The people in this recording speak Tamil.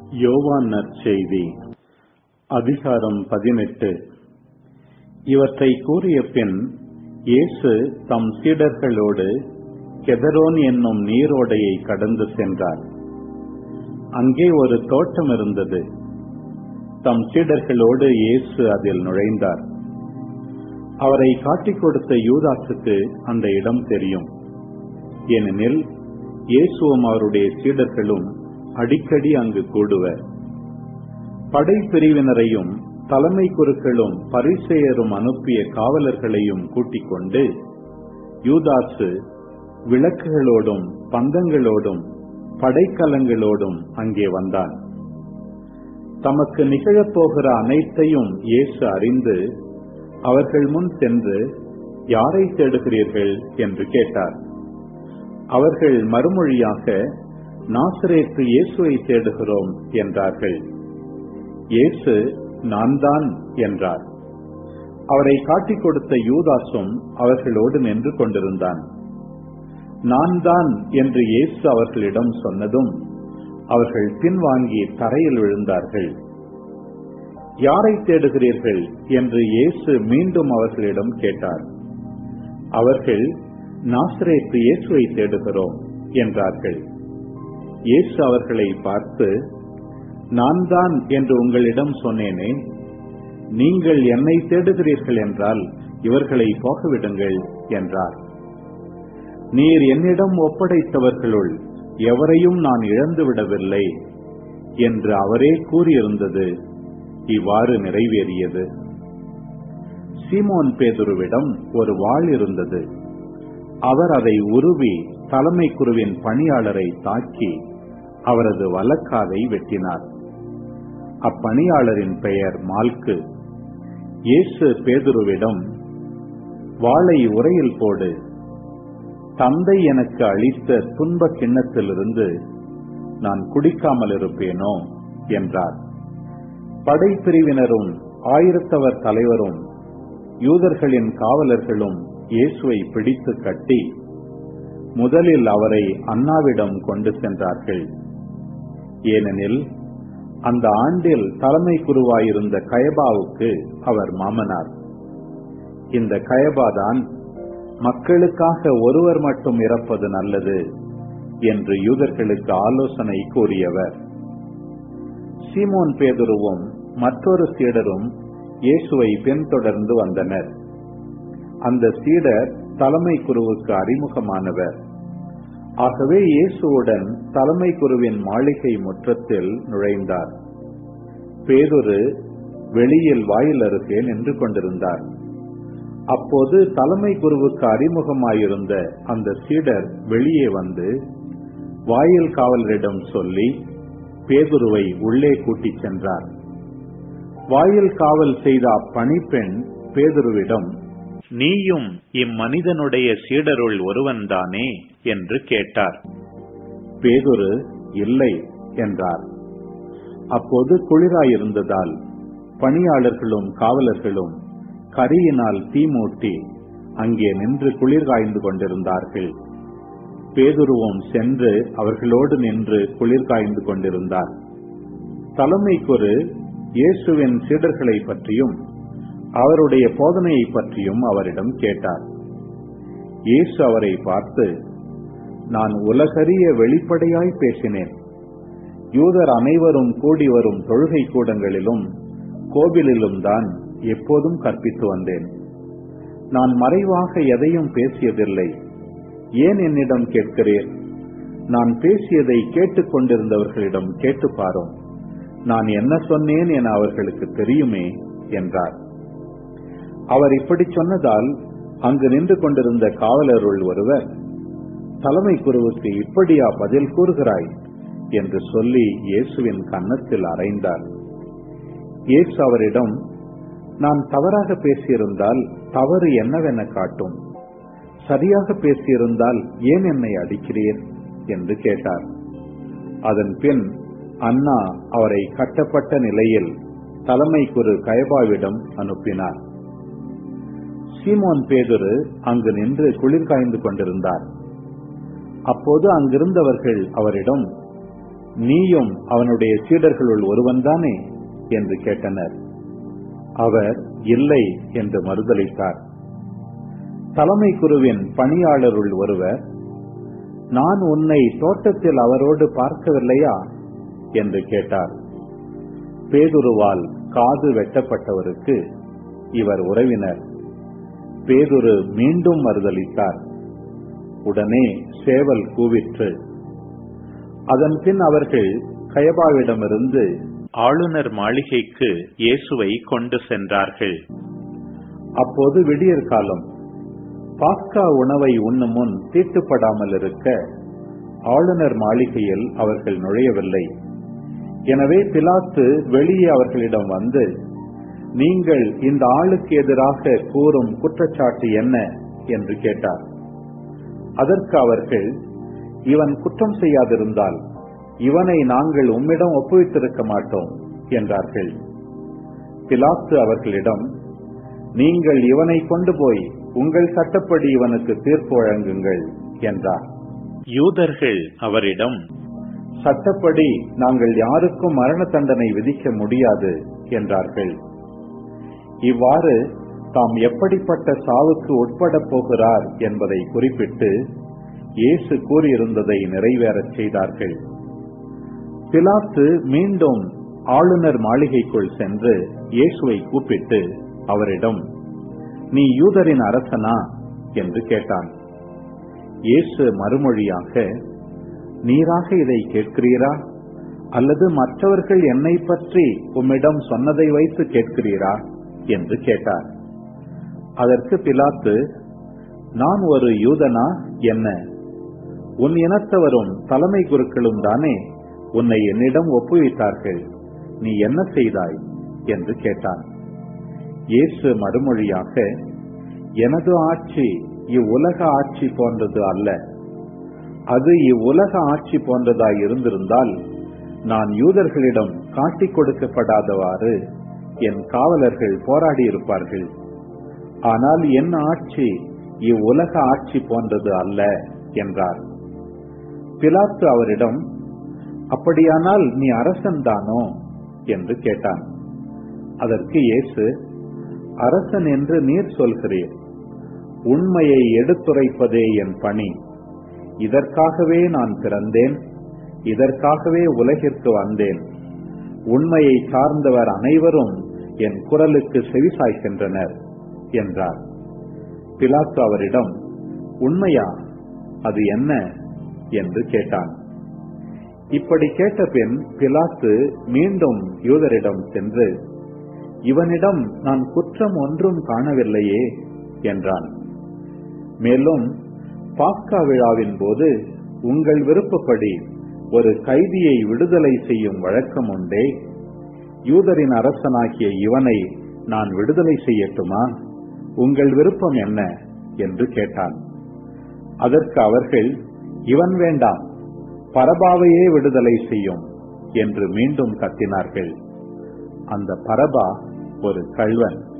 யோவான் நற்செய்தி அதிகாரம் பதினெட்டு இவற்றை கூறிய பின் இயேசு தம் சீடர்களோடு கெதரோன் என்னும் நீரோடையை கடந்து சென்றார் அங்கே ஒரு தோட்டம் இருந்தது தம் சீடர்களோடு இயேசு அதில் நுழைந்தார் அவரை காட்டிக் கொடுத்த யூதாசுக்கு அந்த இடம் தெரியும் ஏனெனில் இயேசுவும் அவருடைய சீடர்களும் அடிக்கடி அங்கு கூடுவர் படைப்பிரிவினரையும் தலைமை குருக்களும் பரிசெயரும் அனுப்பிய காவலர்களையும் கூட்டிக் கொண்டு யூதாசு விளக்குகளோடும் பந்தங்களோடும் படைக்கலங்களோடும் அங்கே வந்தான் தமக்கு நிகழப்போகிற அனைத்தையும் இயேசு அறிந்து அவர்கள் முன் சென்று யாரை தேடுகிறீர்கள் என்று கேட்டார் அவர்கள் மறுமொழியாக நாசரேத்து இயேசுவை தேடுகிறோம் என்றார்கள் இயேசு நான் தான் என்றார் அவரை காட்டிக் கொடுத்த யூதாசும் அவர்களோடு நின்று கொண்டிருந்தான் நான் தான் என்று இயேசு அவர்களிடம் சொன்னதும் அவர்கள் பின்வாங்கி தரையில் விழுந்தார்கள் யாரை தேடுகிறீர்கள் என்று இயேசு மீண்டும் அவர்களிடம் கேட்டார் அவர்கள் நாசரேத்து இயேசுவை தேடுகிறோம் என்றார்கள் இயேசு அவர்களை பார்த்து நான் தான் என்று உங்களிடம் சொன்னேனே நீங்கள் என்னை தேடுகிறீர்கள் என்றால் இவர்களை போகவிடுங்கள் என்றார் நீர் என்னிடம் ஒப்படைத்தவர்களுள் எவரையும் நான் இழந்துவிடவில்லை என்று அவரே கூறியிருந்தது இவ்வாறு நிறைவேறியது சீமோன் பேதுருவிடம் ஒரு வாள் இருந்தது அவர் அதை உருவி தலைமை குருவின் பணியாளரை தாக்கி அவரது வலக்காதை வெட்டினார் அப்பணியாளரின் பெயர் மால்கு இயேசு பேதுருவிடம் வாளை உரையில் போடு தந்தை எனக்கு அளித்த துன்ப கிண்ணத்திலிருந்து நான் குடிக்காமல் இருப்பேனோ என்றார் படைப்பிரிவினரும் ஆயிரத்தவர் தலைவரும் யூதர்களின் காவலர்களும் இயேசுவை பிடித்து கட்டி முதலில் அவரை அண்ணாவிடம் கொண்டு சென்றார்கள் ஏனெனில் அந்த ஆண்டில் தலைமை குருவாயிருந்த கயபாவுக்கு அவர் மாமனார் இந்த கயபாதான் மக்களுக்காக ஒருவர் மட்டும் இறப்பது நல்லது என்று யூதர்களுக்கு ஆலோசனை கூறியவர் சீமோன் பேதுருவும் மற்றொரு சீடரும் இயேசுவை பின்தொடர்ந்து வந்தனர் அந்த சீடர் தலைமை குருவுக்கு அறிமுகமானவர் ஆகவே இயேசுவுடன் தலைமை குருவின் மாளிகை முற்றத்தில் நுழைந்தார் பேதுரு வெளியில் வாயில் அருகே நின்று கொண்டிருந்தார் அப்போது தலைமை குருவுக்கு அறிமுகமாயிருந்த அந்த சீடர் வெளியே வந்து வாயில் காவலரிடம் சொல்லி பேதுருவை உள்ளே கூட்டிச் சென்றார் வாயில் காவல் செய்த அப்பணிப்பெண் பேதுருவிடம் நீயும் இம்மனிதனுடைய சீடருள் ஒருவன்தானே என்று கேட்டார் பேதுரு இல்லை என்றார் அப்போது குளிராயிருந்ததால் பணியாளர்களும் காவலர்களும் கரியினால் தீமூட்டி அங்கே நின்று குளிர் காய்ந்து கொண்டிருந்தார்கள் பேதுருவும் சென்று அவர்களோடு நின்று குளிர் காய்ந்து கொண்டிருந்தார் தலைமைக்குரு இயேசுவின் சீடர்களை பற்றியும் அவருடைய போதனையை பற்றியும் அவரிடம் கேட்டார் இயேசு அவரை பார்த்து நான் உலகறிய வெளிப்படையாய் பேசினேன் யூதர் அனைவரும் கூடி வரும் தொழுகை கூடங்களிலும் கோவிலிலும் தான் எப்போதும் கற்பித்து வந்தேன் நான் மறைவாக எதையும் பேசியதில்லை ஏன் என்னிடம் கேட்கிறீர் நான் பேசியதை கேட்டுக் கொண்டிருந்தவர்களிடம் கேட்டு பாரும் நான் என்ன சொன்னேன் என அவர்களுக்கு தெரியுமே என்றார் அவர் இப்படி சொன்னதால் அங்கு நின்று கொண்டிருந்த காவலருள் ஒருவர் தலைமை குருவுக்கு இப்படியா பதில் கூறுகிறாய் என்று சொல்லி இயேசுவின் கன்னத்தில் அறைந்தார் இயேசு அவரிடம் நான் தவறாக பேசியிருந்தால் தவறு என்னவென காட்டும் சரியாக பேசியிருந்தால் ஏன் என்னை அடிக்கிறீர் என்று கேட்டார் அதன் பின் அண்ணா அவரை கட்டப்பட்ட நிலையில் தலைமை குரு கயபாவிடம் அனுப்பினார் சீமோன் பேதுரு அங்கு நின்று குளிர் காய்ந்து கொண்டிருந்தார் அப்போது அங்கிருந்தவர்கள் அவரிடம் நீயும் அவனுடைய சீடர்களுள் ஒருவன்தானே என்று கேட்டனர் அவர் இல்லை என்று மறுதளித்தார் தலைமை குருவின் பணியாளருள் ஒருவர் நான் உன்னை தோட்டத்தில் அவரோடு பார்க்கவில்லையா என்று கேட்டார் பேதுருவால் காது வெட்டப்பட்டவருக்கு இவர் உறவினர் பேதுரு மீண்டும் மறுதளித்தார் உடனே சேவல் கூவிற்று அதன் பின் அவர்கள் கயபாவிடமிருந்து ஆளுநர் மாளிகைக்கு இயேசுவை கொண்டு சென்றார்கள் அப்போது விடியற் காலம் பாஸ்கா உணவை உண்ணும் முன் தீட்டுப்படாமல் இருக்க ஆளுநர் மாளிகையில் அவர்கள் நுழையவில்லை எனவே பிலாத்து வெளியே அவர்களிடம் வந்து நீங்கள் இந்த ஆளுக்கு எதிராக கூறும் குற்றச்சாட்டு என்ன என்று கேட்டார் அதற்கு அவர்கள் இவன் குற்றம் செய்யாதிருந்தால் இவனை நாங்கள் உம்மிடம் ஒப்புவித்திருக்க மாட்டோம் என்றார்கள் பிலாத்து அவர்களிடம் நீங்கள் இவனை கொண்டு போய் உங்கள் சட்டப்படி இவனுக்கு தீர்ப்பு வழங்குங்கள் என்றார் யூதர்கள் அவரிடம் சட்டப்படி நாங்கள் யாருக்கும் மரண தண்டனை விதிக்க முடியாது என்றார்கள் இவ்வாறு தாம் எப்படிப்பட்ட சாவுக்கு உட்படப் போகிறார் என்பதை குறிப்பிட்டு இயேசு கூறியிருந்ததை நிறைவேறச் செய்தார்கள் பிலாத்து மீண்டும் ஆளுநர் மாளிகைக்குள் சென்று இயேசுவை கூப்பிட்டு அவரிடம் நீ யூதரின் அரசனா என்று கேட்டான் இயேசு மறுமொழியாக நீராக இதை கேட்கிறீரா அல்லது மற்றவர்கள் என்னை பற்றி உம்மிடம் சொன்னதை வைத்து கேட்கிறீரா என்று கேட்டார் அதற்கு பிலாத்து நான் ஒரு யூதனா என்ன உன் இனத்தவரும் தலைமை குருக்களும் தானே உன்னை என்னிடம் ஒப்புவித்தார்கள் நீ என்ன செய்தாய் என்று கேட்டான் இயேசு மறுமொழியாக எனது ஆட்சி இவ்வுலக ஆட்சி போன்றது அல்ல அது இவ்வுலக ஆட்சி போன்றதாய் இருந்திருந்தால் நான் யூதர்களிடம் காட்டிக் கொடுக்கப்படாதவாறு என் காவலர்கள் போராடி இருப்பார்கள் ஆனால் என் ஆட்சி இவ்வுலக ஆட்சி போன்றது அல்ல என்றார் பிலாத்து அவரிடம் அப்படியானால் நீ அரசன் தானோ என்று கேட்டான் அதற்கு இயேசு அரசன் என்று நீர் சொல்கிறீர் உண்மையை எடுத்துரைப்பதே என் பணி இதற்காகவே நான் பிறந்தேன் இதற்காகவே உலகிற்கு வந்தேன் உண்மையை சார்ந்தவர் அனைவரும் என் குரலுக்கு செவிசாய்க்கின்றனர் என்றார் பிலாத்து அவரிடம் உண்மையா அது என்ன என்று கேட்டான் இப்படி கேட்ட பின் பிலாத்து மீண்டும் யூதரிடம் சென்று இவனிடம் நான் குற்றம் ஒன்றும் காணவில்லையே என்றான் மேலும் பாஸ்கா விழாவின் போது உங்கள் விருப்பப்படி ஒரு கைதியை விடுதலை செய்யும் வழக்கம் உண்டே யூதரின் அரசனாகிய இவனை நான் விடுதலை செய்யட்டுமா உங்கள் விருப்பம் என்ன என்று கேட்டான் அதற்கு அவர்கள் இவன் வேண்டாம் பரபாவையே விடுதலை செய்யும் என்று மீண்டும் கத்தினார்கள் அந்த பரபா ஒரு கள்வன்